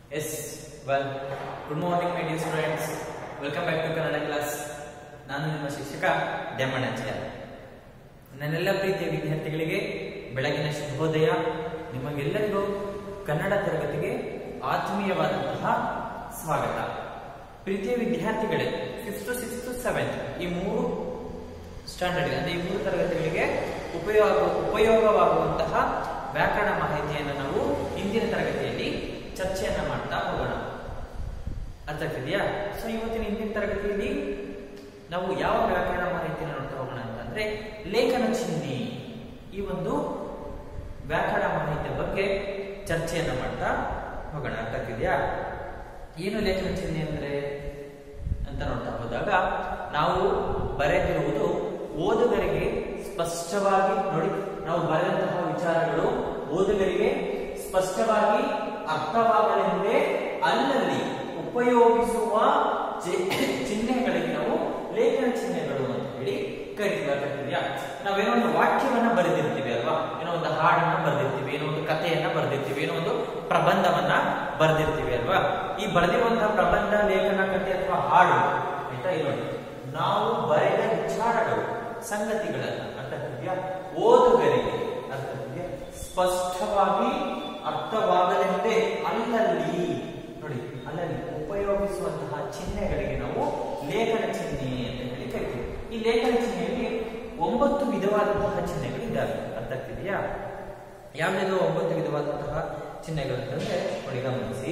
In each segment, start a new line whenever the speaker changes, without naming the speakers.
Yes, well, good morning, my dear students. Welcome back to Kannada class ನಾನು ನಿಮ್ಮ ಶಿಕ್ಷಕ ಡ್ಯಾಮಣಾಚಾರ್ಯ ನನ್ನೆಲ್ಲ ಪ್ರೀತಿಯ ವಿದ್ಯಾರ್ಥಿಗಳಿಗೆ ಬೆಳಗಿನ ಶುಭೋದಯ ನಿಮಗೆಲ್ಲರಿಗೂ ಕನ್ನಡ ತರಗತಿಗೆ ಆತ್ಮೀಯವಾದಂತಹ ಸ್ವಾಗತ ಪ್ರೀತಿಯ ವಿದ್ಯಾರ್ಥಿಗಳೇ ಫಿಫ್ತ್ ಸಿಕ್ಸ್ತ್ ಸೆವೆಂತ್ ಈ ಮೂರು ಸ್ಟ್ಯಾಂಡರ್ಡ್ ಅಂದ್ರೆ ಈ ಮೂರು ತರಗತಿಗಳಿಗೆ ಉಪಯೋಗ ಉಪಯೋಗವಾಗುವಂತಹ ವ್ಯಾಕರಣ ಮಾಹಿತಿಯನ್ನು ನಾವು ಇಂದಿನ ತರಗತಿಯಲ್ಲಿ ಚರ್ಚೆಯನ್ನ ಮಾಡ್ತಾ ಹೋಗೋಣ ಅರ್ಥ ಆಗ್ತಿದೆಯಾ ಸೊ ಇವತ್ತಿನ ಇಂದಿನ ತರಗತಿಯಲ್ಲಿ ನಾವು ಯಾವ ವ್ಯಾಕರಣ ಮಾಹಿತಿಯನ್ನು ನೋಡ್ತಾ ಹೋಗೋಣ ಅಂತಂದ್ರೆ ಲೇಖನ ಚಿಹ್ನೆ ಈ ಒಂದು ವ್ಯಾಕರಣ ಮಾಹಿತಿಯ ಬಗ್ಗೆ ಚರ್ಚೆಯನ್ನ ಮಾಡ್ತಾ ಹೋಗೋಣ ಅರ್ಥ ಆಗ್ತಿದೆಯಾ ಏನು ಲೇಖನ ಚಿಹ್ನೆ ಅಂದ್ರೆ ಅಂತ ನೋಡ್ತಾ ಹೋದಾಗ ನಾವು ಬರೆದಿರುವುದು ಓದುಗರಿಗೆ ಸ್ಪಷ್ಟವಾಗಿ ನೋಡಿ ನಾವು ಬರೆದಂತಹ ವಿಚಾರಗಳು ಓದುಗರಿಗೆ ಸ್ಪಷ್ಟವಾಗಿ ಅರ್ಥವಾಗಲೆಂದೇ ಅಲ್ಲಲ್ಲಿ ಉಪಯೋಗಿಸುವ ಚಿ- ಚಿಹ್ನೆಗಳಿಗೆ ನಾವು ಲೇಖನ ಚಿಹ್ನೆಗಳು ಅಂತ ಹೇಳಿ ಕರೀತೀವಿ ನಾವೇನೋ ಒಂದು ವಾಕ್ಯವನ್ನ ಬರೆದಿರ್ತೀವಿ ಅಲ್ವಾ ಏನೋ ಒಂದು ಹಾಡನ್ನ ಬರೆದಿರ್ತೀವಿ ಏನೋ ಒಂದು ಕಥೆಯನ್ನ ಬರೆದಿರ್ತೀವಿ ಏನೋ ಒಂದು ಪ್ರಬಂಧವನ್ನ ಬರೆದಿರ್ತೀವಿ ಅಲ್ವಾ ಈ ಬರೆದಿರುವಂತಹ ಪ್ರಬಂಧ ಲೇಖನ ಕಥೆ ಅಥವಾ ಹಾಡು ಆಯ್ತಾ ಇಲ್ಲಿ ನೋಡಿ ನಾವು ಬರೆದ ವಿಚಾರಗಳು ಸಂಗತಿಗಳನ್ನ ಅರ್ಥ ಆಗ್ತಿದ್ಯಾ ಓದುಗರಿಗೆ ಅರ್ಥ ಆಗ್ತಿದ್ಯಾ ಸ್ಪಷ್ಟವಾಗಿ ಅರ್ಥವಾಗಲೆಂದೇ ಅಲ್ಲಲ್ಲಿ ನೋಡಿ ಅಲ್ಲಲ್ಲಿ ಉಪಯೋಗಿಸುವಂತಹ ಚಿಹ್ನೆಗಳಿಗೆ ನಾವು ಲೇಖನ ಚಿಹ್ನೆ ಅಂತ ಹೇಳಿ ಕರಿತೀವಿ ಈ ಲೇಖನ ಚಿಹ್ನೆಯಲ್ಲಿ ಒಂಬತ್ತು ವಿಧವಾದಂತಹ ಚಿಹ್ನೆಗಳಿದ್ದಾವೆ ಅರ್ಥ ಆಗ್ತಿದೆಯಾ ಯಾವ್ಯಾವ ಒಂಬತ್ತು ವಿಧವಾದಂತಹ ಚಿಹ್ನೆಗಳು ಅಂತಂದ್ರೆ ನೋಡಿ ಗಮನಿಸಿ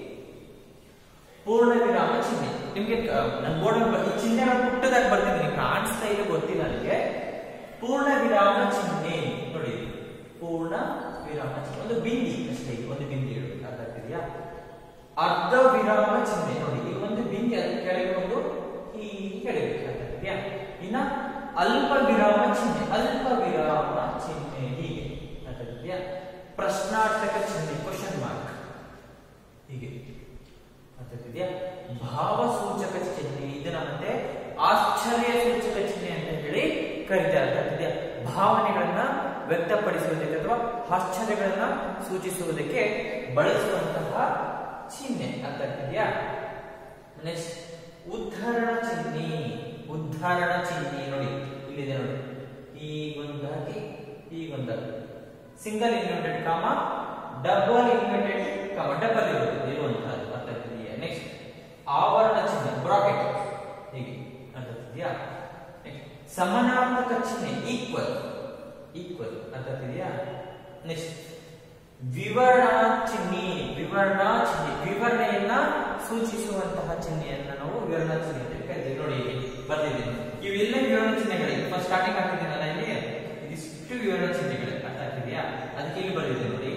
ಪೂರ್ಣ ವಿರಾಮ ಚಿಹ್ನೆ ನಿಮ್ಗೆ ನನ್ನ ಬೋರ್ಡ್ ಈ ಚಿಹ್ನೆಗಳು ಪುಟ್ಟದಾಗಿ ಬರ್ತಿದ್ದೀನಿ ಕಾಣಿಸ್ತಾ ಇದೆ ಗೊತ್ತಿಲ್ಲ ನನಗೆ ಪೂರ್ಣ ವಿರಾಮ ಚಿಹ್ನೆ ನೋಡಿ ಪೂರ್ಣ ವಿರಾಮ ಚಿಹ್ನೆ ಒಂದು ಬಿಂದಿ ಅಷ್ಟೇ ಇದು ಒಂದು ಬಿಂದಿ ಇಡು ಅರ್ಥ ಆಗ್ತಿದೆಯಾ ಅರ್ಧ ವಿರಾಮ ಚಿಹ್ನೆ ನೋಡಿ ಈ ಒಂದು ಬಿಂದಿ ಅದ್ರ ಕೆಳಗೆ ಒಂದು ಹೀಗೆ ಕೆಳಗೆ ಅರ್ಥ ಆಗ್ತಿದೆಯಾ ಇನ್ನ ಅಲ್ಪ ವಿರಾಮ ಚಿಹ್ನೆ ಅಲ್ಪ ವಿರಾಮ ಚಿಹ್ನೆ ಹೀಗೆ ಅರ್ಥ ಆಗ್ತಿದೆಯಾ ಪ್ರಶ್ನಾರ್ಥಕ ಚಿಹ್ನೆ ಕ್ವಶನ್ ಮಾರ್ಕ್ ಹೀಗೆ ಅರ್ಥಾಗ್ತಿದೆಯಾ ಭಾವಸೂಚಕ ಚಿಹ್ನೆ ಇದನ್ನ ಮತ್ತೆ ಆಶ್ಚರ್ಯ ಸೂಚಕ ಚಿಹ್ನೆ ಅಂತ ಹೇಳಿ ಕರೀತಾರೆ ಅರ್ಥಾಗ್ತಿದೆಯಾ ಭಾವನೆಗಳನ್ನ ವ್ಯಕ್ತಪಡಿಸುವುದಕ್ಕೆ ಅಥವಾ ಆಶ್ಚರ್ಯಗಳನ್ನ ಸೂಚಿಸುವುದಕ್ಕೆ ಬಳಸುವಂತಹ ಚಿಹ್ನೆ ಅರ್ಥಾಗ್ತಿದೆಯಾ ನೆಕ್ಸ್ಟ್ ಉದ್ಧರಣ ಚಿಹ್ನೆ ಉದ್ಧರಣ ಚಿಹ್ನೆ ನೋಡಿ ಇಲ್ಲಿದೆ ನೋಡಿ ಈಗೊಂದು ಹಾಕಿ ಈಗೊಂದು ಹಾಕಿ single inverted comma double inverted comma double ಇರುತ್ತೆ ಇರುವಂತಹದ್ದು ಅರ್ಥ ಆಗ್ತಿದೆಯಾ ನೆಕ್ಸ್ಟ್ ಆವರಣ ಚಿಹ್ನೆ ಬ್ರಾಕೆಟ್ ಹೀಗೆ ಅರ್ಥ ಆಗ್ತಿದೆಯಾ ನೆಕ್ಸ್ಟ್ ಸಮಾನಾರ್ಥಕ ಚಿಹ್ನೆ ಈಕ್ವಲ್ ಈಕ್ವಲ್ ಅರ್ಥ ಆಗ್ತಿದೆಯಾ ನೆಕ್ಸ್ಟ್ ವಿವರಣ ಚಿಹ್ನೆ ವಿವರಣಾ ಚಿಹ್ನೆ ವಿವರಣೆಯನ್ನ ಸೂಚಿಸುವಂತಹ ಚಿಹ್ನೆಯನ್ನ ನಾವು ವಿವರಣಾ ಚಿಹ್ನೆ ಅಂತ ಕರಿತೀವಿ ನೋಡಿ ಇಲ್ಲಿ ಬರ್ದಿದ್ದೀನಿ ಇವೆಲ್ಲ ವಿವರಣ ಚಿಹ್ನೆಗಳೇ ಫಸ್ಟ್ ಸ್ಟಾರ್ಟಿಂಗ್ ಹಾಕಿದ್ದೀನಲ್ಲ ಇಲ್ಲಿ ಇದಿಷ್ಟು ವಿವರಣ ಚಿಹ್ನೆಗಳೇ ಅರ್ಥ ಆಗ್ತಿದೆಯಾ ಅದಕ್ಕೆ ಇಲ್ಲಿ ಬರ್ದಿದೆ ನೋಡಿ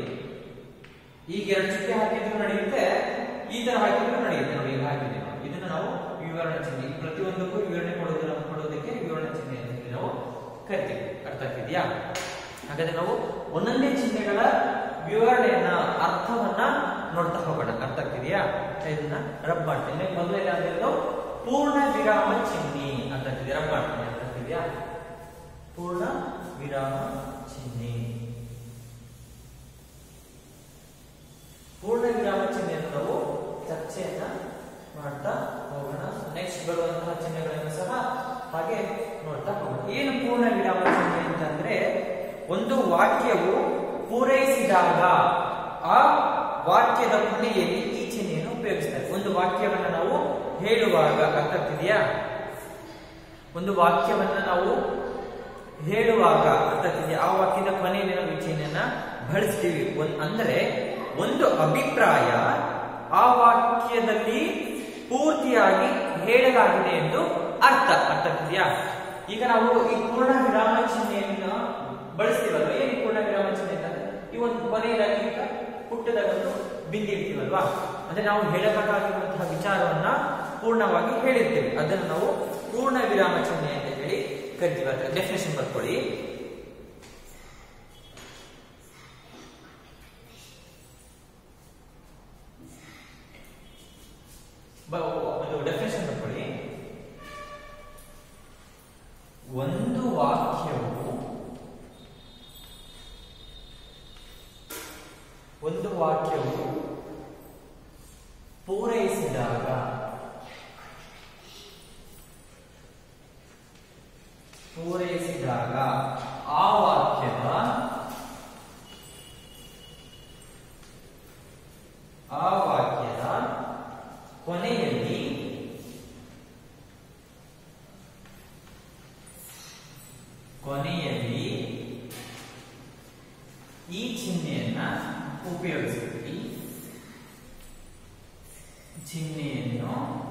ಈಗ ಎರಡು ಚುಕ್ಕೆ ಹಾಕಿದ್ರು ನಡೆಯುತ್ತೆ ಈ ತರ ಹಾಕಿದ್ರು ನಡೆಯುತ್ತೆ ನೋಡಿ ಇಲ್ಲಿ ಹಾಕಿದ್ದೀವಿ ನಾವು. ಇದನ್ನ ನಾವು ವಿವರಣ ಚಿಹ್ನೆ ಈ ಪ್ರತಿಯೊಂದಕ್ಕೂ ವಿವರಣೆ ಕೊಡೋದನ್ನ ಕೊಡೋದಕ್ಕೆ ವಿವರಣ ಚಿಹ್ನೆ ಅಂತ ಹೇಳಿ ನಾವು ಕರಿತೀವಿ ಅರ್ಥ ಆಗ್ತಿದೆಯಾ ಹಾಗಾದ್ರೆ ನಾವು ಒಂದೊಂದೇ ಚಿಹ್ನೆಗಳ ವಿವರಣೆಯನ್ನ ಅರ್ಥವನ್ನ ನೋಡ್ತಾ ಹೋಗೋಣ ಅರ್ಥ ಆಗ್ತಿದೆಯಾ ಇದನ್ನ ರಬ್ ಮಾಡ್ತೀನಿ ಮೊದಲನೇ ಆಗಿರೋದು ಪೂರ್ಣ ವಿರಾಮ ಚಿಹ್ನೆ ಅರ್ಥ ಆಗ್ತಿದೆಯಾ ರಬ್ ಮಾಡ್ತೀನಿ ಅರ್ಥ ಆಗ್ತಿದೆಯಾ ಪೂರ್ಣ ವಿರಾಮ ಚಿಹ್ನೆ ಪೂರ್ಣ ವಿರಾಮ ಚಿಹ್ನೆಯನ್ನು ನಾವು ಚರ್ಚೆಯನ್ನ ಮಾಡ್ತಾ ಹೋಗೋಣ ನೆಕ್ಸ್ಟ್ ಬರುವಂತಹ ಚಿಹ್ನೆಗಳನ್ನು ಸಹ ಹಾಗೆ ನೋಡ್ತಾ ಹೋಗೋಣ ಏನು ಪೂರ್ಣ ವಿರಾಮ ಚಿಹ್ನೆ ಅಂತಂದ್ರೆ ಒಂದು ವಾಕ್ಯವು ಪೂರೈಸಿದಾಗ ಆ ವಾಕ್ಯದ ಕೊನೆಯಲ್ಲಿ ಈ ಚಿಹ್ನೆಯನ್ನು ಉಪಯೋಗಿಸ್ತಾರೆ ಒಂದು ವಾಕ್ಯವನ್ನ ನಾವು ಹೇಳುವಾಗ ಅರ್ಥ ಆಗ್ತಿದೆಯಾ ಒಂದು ವಾಕ್ಯವನ್ನ ನಾವು ಹೇಳುವಾಗ ಅರ್ಥ ಆಗ್ತಿದೆಯಾ ಆ ವಾಕ್ಯದ ಕೊನೆಯಲ್ಲಿ ನಾವು ಈ ಚಿಹ್ನೆಯನ್ನ ಬಳಸ್ತೀವಿ ಒಂದ್ ಅಂದ್ರೆ ಒಂದು ಅಭಿಪ್ರಾಯ ಆ ವಾಕ್ಯದಲ್ಲಿ ಪೂರ್ತಿಯಾಗಿ ಹೇಳಲಾಗಿದೆ ಎಂದು ಅರ್ಥ ಅರ್ಥ ಆಗ್ತಿದೆಯಾ ಈಗ ನಾವು ಈ ಪೂರ್ಣ ವಿರಾಮ ಚಿಹ್ನೆಯನ್ನ ಬಳಸ್ತೀವಲ್ವಾ ಏನು ಈ ಪೂರ್ಣ ವಿರಾಮ ಚಿಹ್ನೆ ಅಂತಂದ್ರೆ ಈ ಒಂದು ಕೊನೆಯದಾಗಿ ಈಗ ಪುಟ್ಟದಾಗ ಒಂದು ಬಿಂದಿ ಇರ್ತೀವಲ್ವಾ ಅಂದ್ರೆ ನಾವು ಹೇಳಬೇಕಾಗಿರುವಂತಹ ವಿಚಾರವನ್ನ ಪೂರ್ಣವಾಗಿ ಹೇಳಿರ್ತೇವೆ ಅದನ್ನು ನಾವು ಪೂರ್ಣ ವಿರಾಮ ಚಿಹ್ನೆ ಅಂತ ಹೇಳಿ ಕರಿತೀವಿ ಅಂತ ಡೆಫಿನೇಷನ್ ಬರ್ಕೊಳ್ಳಿ ಬ- ಒಂದು ಡೆಫಿನೇಷನ್ ಬರ್ಕೊಳ್ಳಿ ಒಂದು ವಾಕ್ಯವು ಒಂದು ವಾಕ್ಯವು ಪೂರೈಸಿದಾಗ ಪೂರೈಸಿದಾಗ ಆ ವಾಕ್ಯದ ಆ ವಾಕ್ಯದ ಕೊನೆಯಲ್ಲಿ ಕೊನೆಯಲ್ಲಿ ಈ ಚಿಹ್ನೆಯನ್ನ ಉಪಯೋಗಿಸಬೇಕು ಈ ಚಿಹ್ನೆಯನ್ನು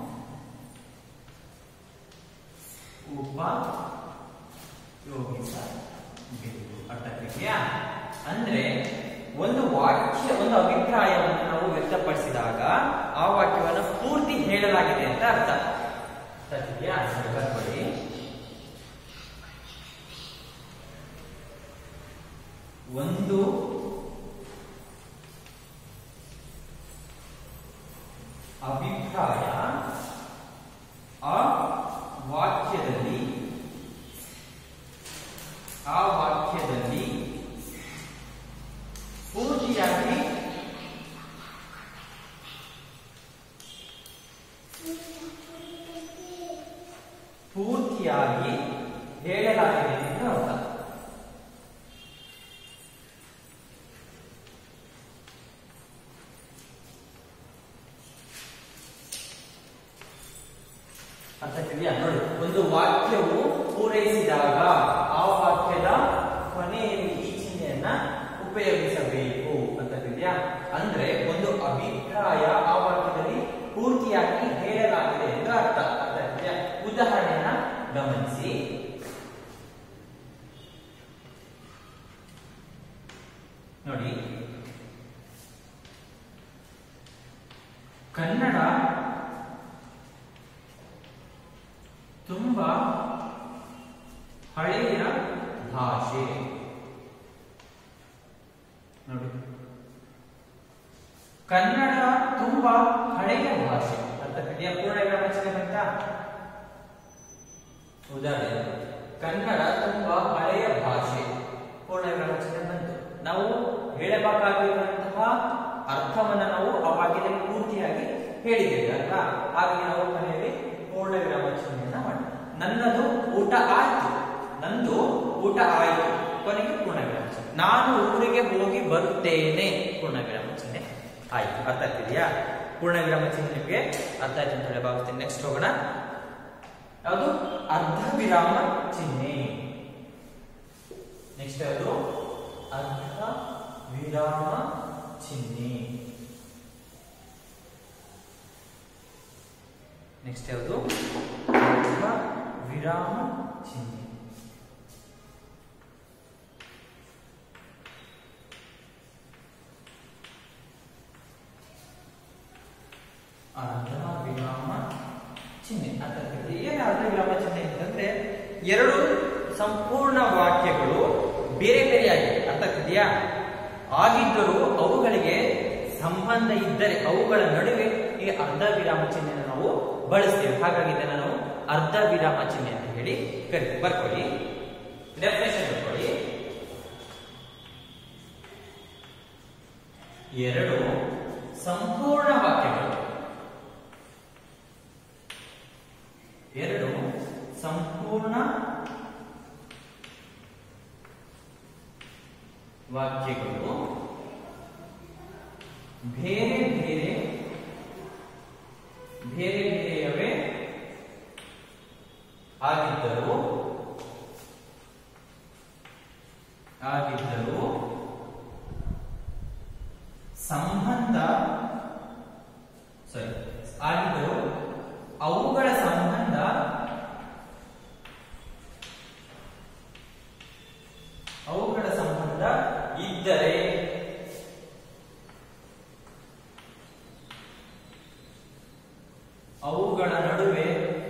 ಉಪಯೋಗಿಸಬೇಕು ಅರ್ಥ ಆಗ್ತಿದ್ಯಾ ಅಂದ್ರೆ ಒಂದು ವಾಕ್ಯ ಒಂದು ಅಭಿಪ್ರಾಯವನ್ನು ನಾವು ವ್ಯಕ್ತಪಡಿಸಿದಾಗ ಆ ವಾಕ್ಯವನ್ನು ಪೂರ್ತಿ ಹೇಳಲಾಗಿದೆ ಅಂತ ಅರ್ಥ ಅರ್ಥ ಆಗ್ತಿದ್ಯಾ ಸರಿ, ಬರ್ಕೊಳ್ಳಿ ಒಂದು ಅಭಿಪ್ರಾಯ ಆ ವಾಕ್ಯದಲ್ಲಿ ಆ ವಾಕ್ಯದಲ್ಲಿ ಪೂರ್ತಿಯಾಗಿ ಪೂರ್ತಿಯಾಗಿ ಹೇಳಲಾಗಿದೆ ಎಂದು ಅರ್ಥ ಅರ್ಥ ಆಗ್ತಿದ್ಯಾ ನೋಡಿ ಒಂದು ವಾಕ್ಯವು ಪೂರೈಸಿದಾಗ ಆ ವಾಕ್ಯದ ಕೊನೆಯಲ್ಲಿ ಈ ಚಿಹ್ನೆಯನ್ನ ಉಪಯೋಗಿಸಬೇಕು ಅಂತ ತಿಳಿದ್ಯಾ ಅಂದ್ರೆ ಒಂದು ಅಭಿಪ್ರಾಯ ಆ ವಾಕ್ಯದಲ್ಲಿ ಪೂರ್ತಿಯಾಗಿ ಹೇಳಲಾಗಿದೆ ಎಂದು ಅರ್ಥ ಅರ್ಥ ಆಗ್ತಿದ್ಯಾ ಉದಾಹರಣೆಯನ್ನ ಗಮನಿಸಿ ನೋಡಿ ಕನ್ನಡ ತುಂಬಾ ಹಳೆಯ ಭಾಷೆ ನೋಡಿ ಕನ್ನಡ ತುಂಬಾ ಹಳೆಯ ಭಾಷೆ ಅಂತ ಇದೆಯಾ ಪೂರ್ಣ ವಿರಾಮಚಿಹ್ನೆ ಬಂತ ಉದಾಹರಣೆ ಕನ್ನಡ ತುಂಬಾ ಹಳೆಯ ಭಾಷೆ ಪೂರ್ಣ ವಿರಾಮಚಿಹ್ನೆ ಬಂತು ನಾವು ಹೇಳಬೇಕಾಗಿರುವಂತಹ ಅರ್ಥವನ್ನ ನಾವು ಆ ವಾಕ್ಯದಲ್ಲಿ ಪೂರ್ತಿಯಾಗಿ ಹೇಳಿದ್ದೇವೆ ಅಲ್ವಾ ಹಾಗಾಗಿ ನಾವು ಕೊನೆಯಲ್ಲಿ ಪೂರ್ಣ ವಿರಾಮ ಚಿಹ್ನೆಯನ್ನ ಮಾಡಿ ನನ್ನದು ಊಟ ಆಯ್ತು ನಂದು ಊಟ ಆಯ್ತು ಕೊನೆಗೆ ಪೂರ್ಣ ವಿರಾಮ ಚಿಹ್ನೆ ನಾನು ಊರಿಗೆ ಹೋಗಿ ಬರುತ್ತೇನೆ ಪೂರ್ಣ ವಿರಾಮ ಚಿಹ್ನೆ ಆಯ್ತು ಅರ್ಥ ಆಗ್ತಿದೆಯಾ ಪೂರ್ಣ ವಿರಾಮ ಚಿಹ್ನೆ ನಿಮಗೆ ಅರ್ಥ ಆಯ್ತು ಅಂತ ಹೇಳಿ ಭಾವಿಸ್ತೀನಿ ನೆಕ್ಸ್ಟ್ ಹೋಗೋಣ ಯಾವುದು ಅರ್ಧ ವಿರಾಮ ಚಿಹ್ನೆ ನೆಕ್ಸ್ಟ್ ಯಾವುದು ಅರ್ಧ ವಿರಾಮ ಚಿಹ್ನೆ ನೆಕ್ಸ್ಟ್ ಯಾವುದು ಅರ್ಧ ವಿರಾಮ ಚಿಹ್ನೆ ಅರ್ಧ ವಿರಾಮ ಚಿಹ್ನೆ ಅಂತಂದ್ರೆ ಏನು ಅರ್ಧ ವಿರಾಮ ಚಿಹ್ನೆ ಅಂತಂದ್ರೆ ಎರಡು ಸಂಪೂರ್ಣ ವಾಕ್ಯಗಳು ಬೇರೆ ಬೇರೆಯಾಗಿವೆ ಅರ್ಥ ಆಗ್ತಿದೆಯಾ ಆಗಿದ್ದರೂ ಅವುಗಳಿಗೆ ಸಂಬಂಧ ಇದ್ದರೆ ಅವುಗಳ ನಡುವೆ ಈ ಅರ್ಧ ವಿರಾಮ ಚಿಹ್ನೆಯನ್ನು ನಾವು ಬಳಸ್ತೇವೆ ಹಾಗಾಗಿ ಇದನ್ನು ನಾವು ಅರ್ಧ ವಿರಾಮ ಚಿಹ್ನೆ ಅಂತ ಹೇಳಿ ಕರಿತೀವಿ ಬರ್ಕೊಳ್ಳಿ ಡೆಫಿನೇಷನ್ ಬರ್ಕೊಳ್ಳಿ ಎರಡು ಸಂಪೂರ್ಣ ವಾಕ್ಯಗಳು ಎರಡು ಸಂಪೂರ್ಣ ವಾಕ್ಯಗಳು ಬೇರೆ ಬೇರೆ ಬೇರೆ ಬೇರೆಯವೇ ಆಗಿದ್ದರು ಆಗಿದ್ದರು ಸಂಬಂಧ ಸಾರಿ ಆಗಿದ್ದರು ಅವುಗಳ ಸಂಬಂಧ ಅವುಗಳ ಸಂಬಂಧ ಇದ್ದರೆ ಅವುಗಳ ನಡುವೆ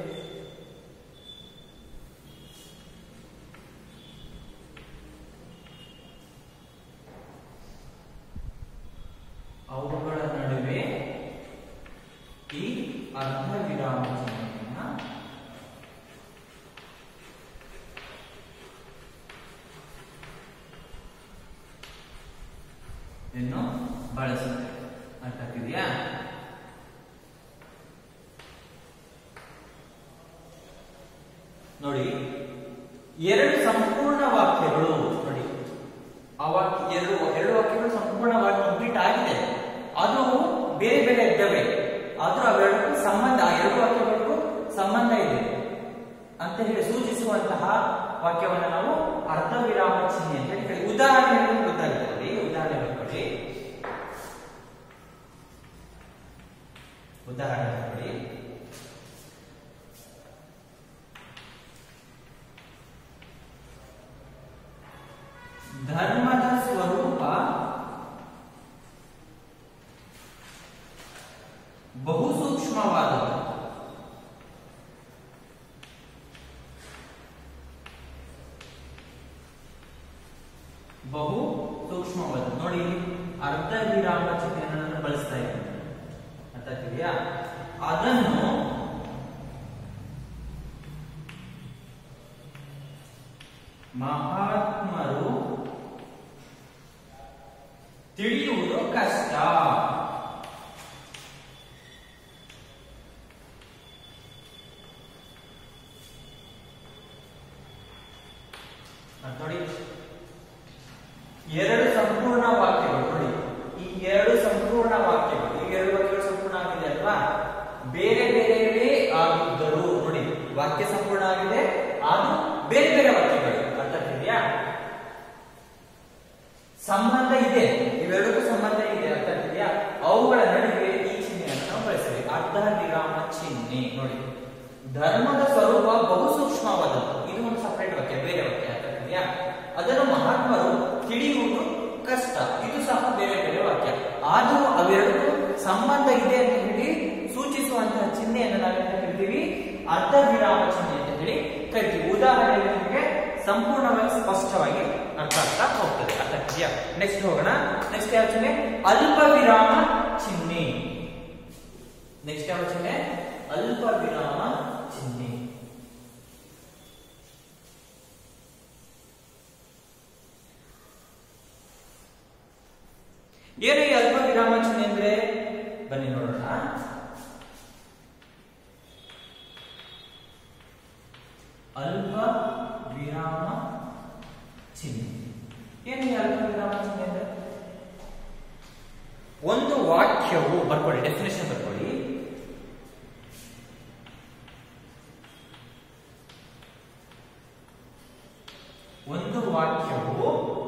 ಅವುಗಳ ನಡುವೆ ಈ ಅರ್ಧ ವಿರಾಮ ಚಿಹ್ನೆಯನ್ನ ಇನ್ನು ಬಳಸುತ್ತೆ ಅರ್ಥ ಆಗ್ತಿದೆಯಾ ನೋಡಿ ಎರಡು ಸಂಪೂರ್ಣ ವಾಕ್ಯಗಳು ನೋಡಿ ಆ ವಾಕ್ಯ ಎರಡು ಎರಡು ವಾಕ್ಯಗಳು ಸಂಪೂರ್ಣವಾಗಿ ಕಂಪ್ಲೀಟ್ ಆಗಿದೆ ಅದು ಬೇರೆ ಬೇರೆ ಇದ್ದಾವೆ ಆದ್ರೂ ಅವೆರಡಕ್ಕೂ ಸಂಬಂಧ ಆ ಎರಡು ವಾಕ್ಯಗಳಿಗೂ ಸಂಬಂಧ ಇದೆ ಅಂತ ಹೇಳಿ ಸೂಚಿಸುವಂತಹ ವಾಕ್ಯವನ್ನು ನಾವು ಅರ್ಧ ವಿರಾಮ ಚಿಹ್ನೆ ಅಂತ ಹೇಳಿ ಕರೀತೀವಿ. ಉದಾಹರಣೆ ಗೊತ್ತಾಗುತ್ತೆ ನೋಡಿ ಉದಾಹರಣೆ ಬರ್ಕೊಳ್ಳಿ ಉದಾಹರಣೆ ಬರ್ಕೊಳ್ಳಿ ಧರ್ಮದ ಸ್ವರೂಪ ಬಹು ಸೂಕ್ಷ್ಮವಾದದ್ದು ಬಹು ಸೂಕ್ಷ್ಮವಾದ ನೋಡಿ ಇಲ್ಲಿ ಅರ್ಧ ವಿರಾಮ ಚಿಹ್ನೆಯನ್ನು ಬಳಸ್ತಾ ಇದ್ದೀನಿ ಅರ್ಥ ಆಗ್ತಿದೆಯಾ ಅದನ್ನು ಮಹಾತ್ಮರು ತಿಳಿಯುವುದು ಕಷ್ಟ ಅದ್ ನೋಡಿ ಎರಡು ಸಂಪೂರ್ಣ ವಾಕ್ಯಗಳು ನೋಡಿ ಈ ಎರಡು ಸಂಪೂರ್ಣ ವಾಕ್ಯಗಳು ಈ ಎರಡು ವಾಕ್ಯಗಳು ಸಂಪೂರ್ಣ ಆಗಿದೆ ಅಲ್ವಾ ಬೇರೆ ಬೇರೆ ಆಗಿದ್ದರು ನೋಡಿ ವಾಕ್ಯ ಸಂಪೂರ್ಣ ಆಗಿದೆ ಅದು ಬೇರೆ ಬೇರೆ ವಾಕ್ಯಗಳು ಅರ್ಥ ಆಗ್ತಿದೆಯಾ ಸಂಬಂಧ ಇದೆ ಇವೆರಡಕ್ಕೂ ಸಂಬಂಧ ಇದೆ ಅರ್ಥ ಆಗ್ತಿದೆಯಾ ಅವುಗಳ ನಡುವೆ ಈ ಚಿಹ್ನೆಯನ್ನು ನಾವು ಬಳಸ್ತೇವೆ ಅರ್ಧ ವಿರಾಮ ಚಿಹ್ನೆ ನೋಡಿ ಧರ್ಮದ ಸ್ವರೂಪ ಬಹು ಸೂಕ್ಷ್ಮವಾದದ್ದು ಇದು ಒಂದು ಸಪರೇಟ್ ವಾಕ್ಯ ಬೇರೆ ವಾಕ್ಯ ಅರ್ಥ ಆಗ್ತಿದೆಯಾ ಅದನ್ನು ಮಹಾತ್ಮರು ತಿಳಿಯುವುದು ಕಷ್ಟ ಇದು ಸಹ ಬೇರೆ ಬೇರೆ ವಾಕ್ಯ ಆದರೂ ಅವೆರಡಕ್ಕೂ ಸಂಬಂಧ ಇದೆ ಅಂತ ಹೇಳಿ ಸೂಚಿಸುವಂತಹ ಚಿಹ್ನೆಯನ್ನು ನಾವೇಂತ ಕರಿತೀವಿ ಅರ್ಧ ವಿರಾಮ ಚಿಹ್ನೆ ಅಂತ ಹೇಳಿ ಕರಿತೀವಿ ಉದಾಹರಣೆಗೆ ನಿಮಗೆ ಸಂಪೂರ್ಣವಾಗಿ ಸ್ಪಷ್ಟವಾಗಿ ಅರ್ಥ ಆಗ್ತಾ ಹೋಗ್ತದೆ ಅರ್ಥ ಆಗ್ತಿದೆಯಾ ನೆಕ್ಸ್ಟ್ ಹೋಗೋಣ ನೆಕ್ಸ್ಟ್ ಯಾವ ಚಿಹ್ನೆ ಅಲ್ಪ ವಿರಾಮ ಚಿಹ್ನೆ ನೆಕ್ಸ್ಟ್ ಯಾವ ಚಿಹ್ನೆ ಅಲ್ಪ ವಿರಾಮ ಚಿಹ್ನೆ ಏನು ಈ ಅಲ್ಪ ವಿರಾಮ ಚಿಹ್ನೆ ಅಂದ್ರೆ ಬನ್ನಿ ನೋಡೋಣ ಅಲ್ಪ ವಿರಾಮ ಚಿಹ್ನೆ ಏನು ಈ ಅಲ್ಪ ವಿರಾಮ ಚಿಹ್ನೆ ಅಂದ್ರೆ ಒಂದು ವಾಕ್ಯವು ಬರ್ಕೊಳ್ಳಿ ಡೆಫಿನೇಷನ್ ಬರ್ಕೊಳ್ಳಿ ಒಂದು ವಾಕ್ಯವು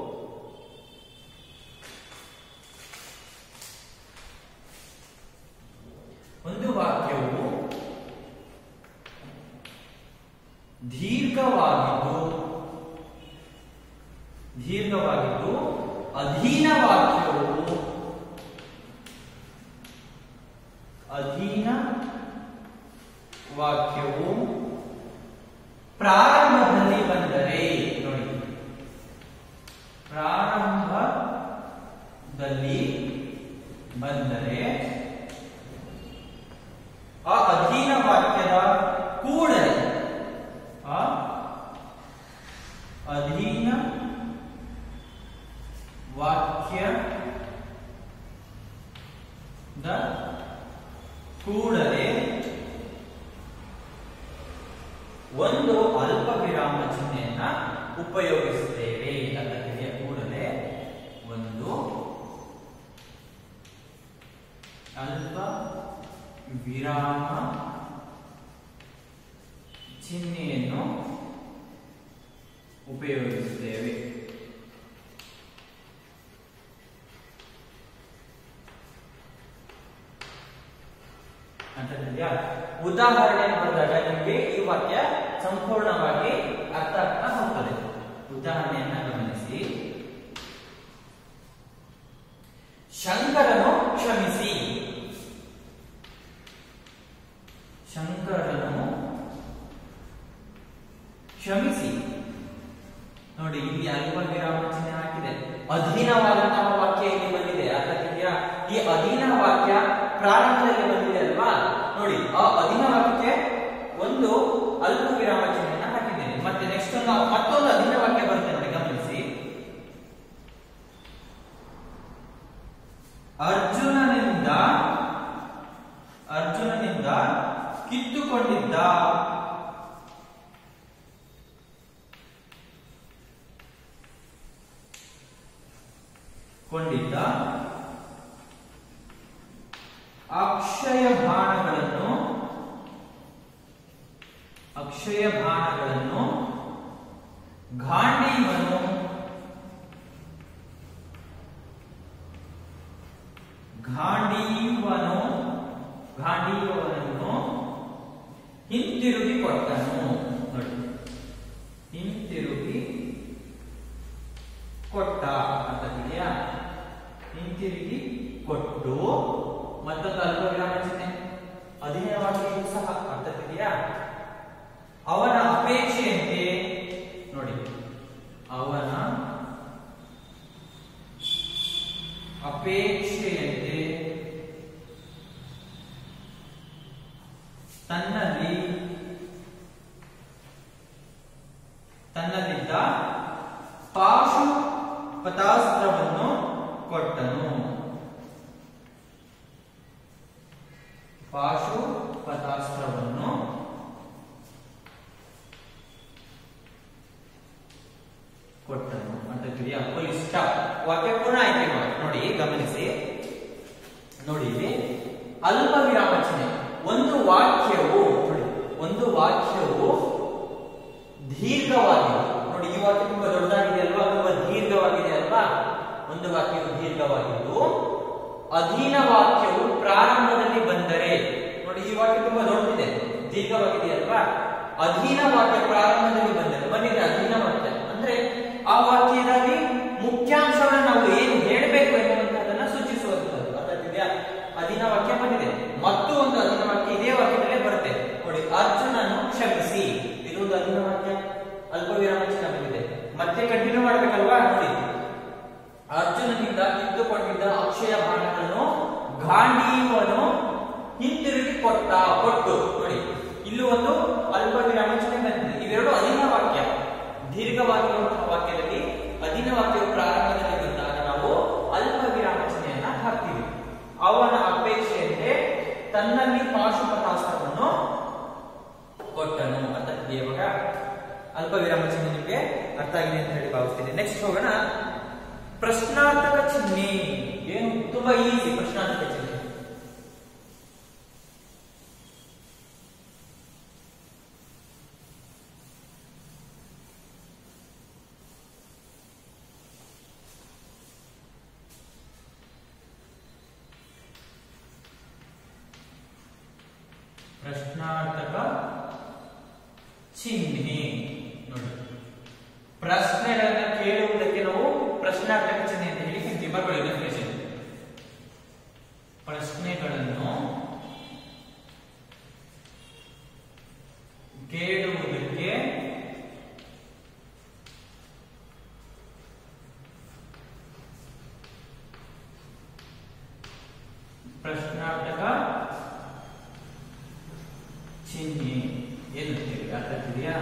ಒಂದು ವಾಕ್ಯವು ದೀರ್ಘವಾಗಿದ್ದು ದೀರ್ಘವಾಗಿದ್ದು ಅಧೀನ ವಾಕ್ಯವು ಅಧೀನ ವಾಕ್ಯವು ಪ್ರಾರಂಭದಲ್ಲಿ ಬಂದರೆ ನೋಡಿ ಪ್ರಾರಂಭದಲ್ಲಿ ಬಂದರೆ ಆ ಅಧೀನ ವಾಕ್ಯದ ಕೂಡಲೇ ಆ ಅಧೀನ ವಾಕ್ಯದ ಕೂಡಲೇ ಒಂದು ಅಲ್ಪ ವಿರಾಮ ಚಿಹ್ನೆಯನ್ನ ಉಪಯೋಗಿಸುತ್ತೇವೆ ಅದಕ್ಕೆ ಕೂಡಲೇ ಒಂದು ಅಲ್ಪ ವಿರಾಮ ಚಿಹ್ನೆಯನ್ನು ಉಪಯೋಗಿಸುತ್ತೇವೆ ಅಂತ ತಿಳಿದ್ಯಾ ಉದಾಹರಣೆ ಬಂದಾಗ ನಿಮಗೆ ಈ ವಾಕ್ಯ ಸಂಪೂರ್ಣವಾಗಿ ಅರ್ಥ ಆಗ್ತಾ ಹೋಗ್ತದೆ ಉದಾಹರಣೆಯನ್ನ ಗಮನಿಸಿ ಶಂಕರನು ಕ್ಷಮಿಸಿ ಶಂಕರನು ಕ್ಷಮಿಸಿ ನೋಡಿ ಇಲ್ಲಿ ಅಲ್ಪ ವಿರಾಮ ಚಿಹ್ನೆ ಹಾಕಿದೆ ಅಧೀನವಾದಂತಹ ವಾಕ್ಯ ಇಲ್ಲಿ ಬಂದಿದೆ ಅರ್ಥ ಇದೆಯಾ ಈ ಅಧೀನ ವಾಕ್ಯ ಪ್ರಾರಂಭದಲ್ಲಿ ಬಂದಿದೆ ಅಲ್ವಾ ನೋಡಿ ಆ ಅಧೀನ ವಾಕ್ಯಕ್ಕೆ ಒಂದು ಅಲ್ಪ ವಿರಾಮ ಚಿಹ್ನೆಯನ್ನ ಹಾಕಿದ್ದೇನೆ ಮತ್ತೆ ನೆಕ್ಸ್ಟ್ ನಾವು ಮತ್ತೊಂದು ಅಧೀನ ವಾಕ್ಯ ಬರುತ್ತೆ ನೋಡಿ ಗಮನಿಸಿ ಅರ್ಜುನನಿಂದ ಅರ್ಜುನನಿಂದ ಕಿತ್ತುಕೊಂಡಿದ್ದ ಕೊಂಡಿದ್ದ ಅಕ್ಷಯ ಬಾಣಗಳನ್ನು ಅಕ್ಷಯ ಬಾಣಗಳನ್ನು ಗಾಂಡೀವನು ಗಾಂಡೀವನು ಗಾಂಡೀವನನ್ನು ಹಿಂತಿರುಗಿ ಕೊಟ್ಟನು ನೋಡಿ ಹಿಂತಿರುಗಿ ಕೊಟ್ಟ ಅಂತ ಇದೆಯಾ ಹಿಂತಿರುಗಿ ಕೊಟ್ಟು ಮತ್ತೊಂದು ಅಲ್ಪ ವಿರಾಮ ಚಿಹ್ನೆ ಅಧೀನವಾಗಿಯೂ ಸಹ ಅರ್ಥವಿದೆಯಾ ಅವನ ಅಪೇಕ್ಷೆಯಂತೆ ನೋಡಿ ಅವನ ಅಪೇಕ್ಷೆಯಂತೆ ತನ್ನಲ್ಲಿ ತನ್ನಲ್ಲಿದ್ದ ಪಾಶು ಪತಾಸ್ತ್ರವನ್ನು ಕೊಟ್ಟನು ಪಾಶು ಪತಾಸ್ತ್ರವನ್ನು ಕೊಟ್ಟನು ಅಂತ ತಿಳಿಯ ಪೊಲೀಸ್ ಸ್ಟಾಪ್ ವಾಕ್ಯ ಪೂರ್ಣ ಆಯ್ಕೆ ಮಾಡಿ ನೋಡಿ ಗಮನಿಸಿ ನೋಡಿ ಇಲ್ಲಿ ಅಲ್ಪ ವಿರಾಮ ಚಿಹ್ನೆ ಒಂದು ವಾಕ್ಯವು ನೋಡಿ ಒಂದು ವಾಕ್ಯವು ದೀರ್ಘವಾಗಿದೆ ನೋಡಿ ಈ ವಾಕ್ಯ ತುಂಬಾ ದೊಡ್ಡದಾಗಿದೆ ಅಲ್ವಾ ತುಂಬಾ ದೀರ್ಘವಾಗಿದೆ ಅಲ್ವಾ ಒಂದು ವಾಕ್ಯವು ದೀರ್ಘವಾಗಿದ್ದು ಅಧೀನ ವಾಕ್ಯವು ಪ್ರಾರಂಭದಲ್ಲಿ ಬಂದರೆ ನೋಡಿ ಈ ವಾಕ್ಯ ತುಂಬಾ ದೊಡ್ಡದಿದೆ ದೀರ್ಘವಾಗಿದೆ ಅಲ್ವಾ ಅಧೀನ ವಾಕ್ಯ ಪ್ರಾರಂಭದಲ್ಲಿ ಬಂದರೆ ಬಂದಿದೆ ಅಧೀನ ವಾಕ್ಯ ಅಂದ್ರೆ ಆ ವಾಕ್ಯದಲ್ಲಿ ಮುಖ್ಯಾಂಶವನ್ನು ನಾವು ಏನು ಹೇಳಬೇಕು ಎನ್ನುವಂತಹದನ್ನ ಸೂಚಿಸುವಂತದ್ದು ಅರ್ಥಾಗಿದೆಯಾ ಅಧೀನ ವಾಕ್ಯ ಬಂದಿದೆ ಮತ್ತು ಒಂದು ಅಧೀನ ವಾಕ್ಯ ಇದೇ ವಾಕ್ಯದಲ್ಲೇ ಬರುತ್ತೆ ನೋಡಿ ಅರ್ಜುನನು ಕ್ಷಮಿಸಿ ಇದು ಒಂದು ಅಧೀನ ವಾಕ್ಯ ಅಲ್ಪ ವಿರಾಮ ಚಿಹ್ನೆ ಬಂದಿದೆ ಮತ್ತೆ ಕಂಟಿನ್ಯೂ ಮಾಡ್ಬೇಕಲ್ವಾ ನೋಡಿ ಅರ್ಜುನನಿಂದ ಕಿತ್ತುಕೊಂಡಿದ್ದ ಅಕ್ಷಯ ಬಾಣಗಳನ್ನು ಗಾಂಡೀವನು ಹಿಂತಿರುಗಿ ಕೊಟ್ಟ ಕೊಟ್ಟು ನೋಡಿ ಇಲ್ಲೂ ಒಂದು ಅಲ್ಪ ವಿರಾಮ ಚಿಹ್ನೆ ಬಂದಿದೆ ಇವೆರಡು ಅಧೀನ ವಾಕ್ಯ ದೀರ್ಘವಾಗಿರುವಂತಹ ವಾಕ್ಯದಲ್ಲಿ ಅಧೀನ ವಾಕ್ಯವು ಪ್ರಾರಂಭದಲ್ಲಿ ಬಂದಾಗ ನಾವು ಅಲ್ಪ ವಿರಾಮ ಚಿಹ್ನೆಯನ್ನ ಹಾಕ್ತೀವಿ ಅವನ ಅಪೇಕ್ಷೆಯಂತೆ ತನ್ನಲ್ಲಿ ಪಾಶುಪತಾಸ್ತ್ರವನ್ನು ಕೊಟ್ಟನು ಅಂತ ಇದೆ ಇವಾಗ ಅಲ್ಪ ವಿರಾಮ ಚಿಹ್ನೆ ನಿಮಗೆ ಅರ್ಥ ಆಗಿದೆ ಅಂತ ಹೇಳಿ ಭಾವಿಸ್ತೀನಿ ನೆಕ್ಸ್ಟ್ ಹೋಗೋಣ ಪ್ರಶ್ನಾರ್ಥಕ ಚಿಹ್ನೆ ಏನು ತುಂಬಾ ಈಸಿ ಪ್ರಶ್ನಾರ್ಥಕ ಚಿಹ್ನೆ ಪ್ರಶ್ನಾರ್ಥಕ ಚಿಹ್ನೆ ನೋಡಿ ಪ್ರಶ್ನೆಗಳನ್ನ ಕೇಳುವುದಕ್ಕೆ ನಾವು ಪ್ರಶ್ನಾರ್ಥಕ ಚಿಹ್ನೆ ಅಂತ ಹೇಳಿ ಕರಿತೀವಿ ಬರ್ಕೊಳ್ಳಿ definition. ಪ್ರಶ್ನೆಗಳನ್ನು ಕೇಳುವುದಕ್ಕೆ ಪ್ರಶ್ನಾರ್ಥಕ ಚಿಹ್ನೆ ಎನ್ನುತ್ತೇವೆ ಅರ್ಥ ಆಗ್ತಿದೆಯಾ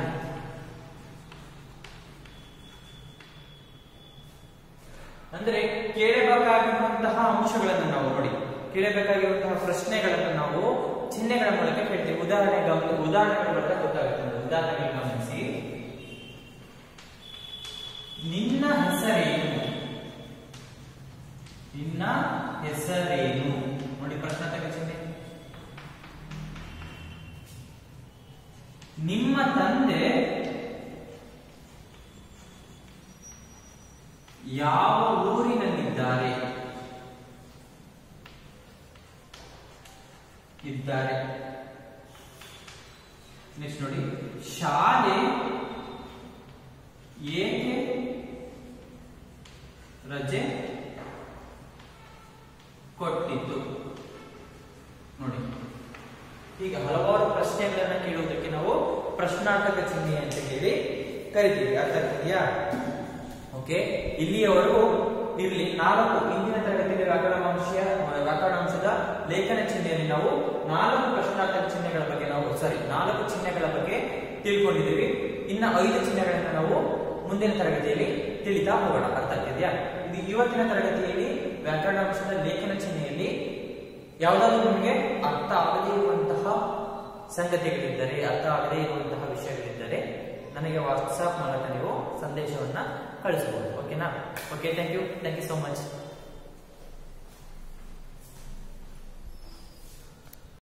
ಅಂದ್ರೆ ಕೇಳಬೇಕಾಗಿರುವಂತಹ ಅಂಶಗಳನ್ನು ನಾವು ನೋಡಿ ಕೇಳಬೇಕಾಗಿರುವಂತಹ ಪ್ರಶ್ನೆಗಳನ್ನು ನಾವು ಚಿಹ್ನೆಗಳ ಮೂಲಕ ಕೇಳ್ತೀವಿ ಉದಾಹರಣೆ ಗಮನ ಉದಾಹರಣೆಗಳ ಮೂಲಕ ಗೊತ್ತಾಗುತ್ತೆ ನೋಡಿ. ಉದಾಹರಣೆಗೆ ಗಮನಿಸಿ ನಿನ್ನ ಹೆಸರೇನು ನಿನ್ನ ಹೆಸರೇನು ನೋಡಿ ಪ್ರಶ್ನಾರ್ಥಕ ಚಿಹ್ನೆ ನಿಮ್ಮ ತಂದೆ ಯಾವ ಊರಿನಲ್ಲಿದ್ದಾರೆ ಇದ್ದಾರೆ ನೆಕ್ಸ್ಟ್ ನೋಡಿ ಶಾಲೆ ಏಕೆ ರಜೆ ಕೊಟ್ಟಿತ್ತು ನೋಡಿ ಹೀಗೆ ಹಲವಾರು ಪ್ರಶ್ನೆಗಳನ್ನ ಕೇಳುವುದಕ್ಕೆ ನಾವು ಪ್ರಶ್ನಾರ್ಥಕ ಚಿಹ್ನೆ ಅಂತ ಹೇಳಿ ಕರಿತೀವಿ ಅರ್ಥ ಆಗ್ತಿದೆಯಾ ಓಕೆ ಇಲ್ಲಿಯವರೆಗೂ ಇರಲಿ ನಾಲ್ಕು ಇಂದಿನ ತರಗತಿಯಲ್ಲಿ ವ್ಯಾಕರಣಾಂಶ ವ್ಯಾಕರಣಾಂಶದ ಲೇಖನ ಚಿಹ್ನೆಯಲ್ಲಿ ನಾವು ನಾಲ್ಕು ಪ್ರಶ್ನಾರ್ಥಕ ಚಿಹ್ನೆಗಳ ಬಗ್ಗೆ ನಾವು ಸಾರಿ ನಾಲ್ಕು ಚಿಹ್ನೆಗಳ ಬಗ್ಗೆ ತಿಳ್ಕೊಂಡಿದ್ದೀವಿ ಇನ್ನ ಐದು ಚಿಹ್ನೆಗಳನ್ನ ನಾವು ಮುಂದಿನ ತರಗತಿಯಲ್ಲಿ ತಿಳಿತಾ ಹೋಗೋಣ ಅರ್ಥ ಆಗ್ತಿದೆಯಾ ಇದು ಇವತ್ತಿನ ತರಗತಿಯಲ್ಲಿ ವ್ಯಾಕರಣಾಂಶದ ಲೇಖನ ಚಿಹ್ನೆಯಲ್ಲಿ ಯಾವುದಾದ್ರೂ ನಿಮಗೆ ಅರ್ಥ ಆಗದೇ ಇರುವಂತಹ ಸಂಗತಿಗಳಿದ್ದರೆ ಅರ್ಥ ಆಗದೇ ಇರುವಂತಹ ವಿಷಯಗಳಿದ್ದರೆ ನನಗೆ ವಾಟ್ಸಾಪ್ ಮೂಲಕ ನೀವು ಸಂದೇಶವನ್ನ ಕಳಿಸಬಹುದು ಓಕೆನಾ okay thank you thank you so much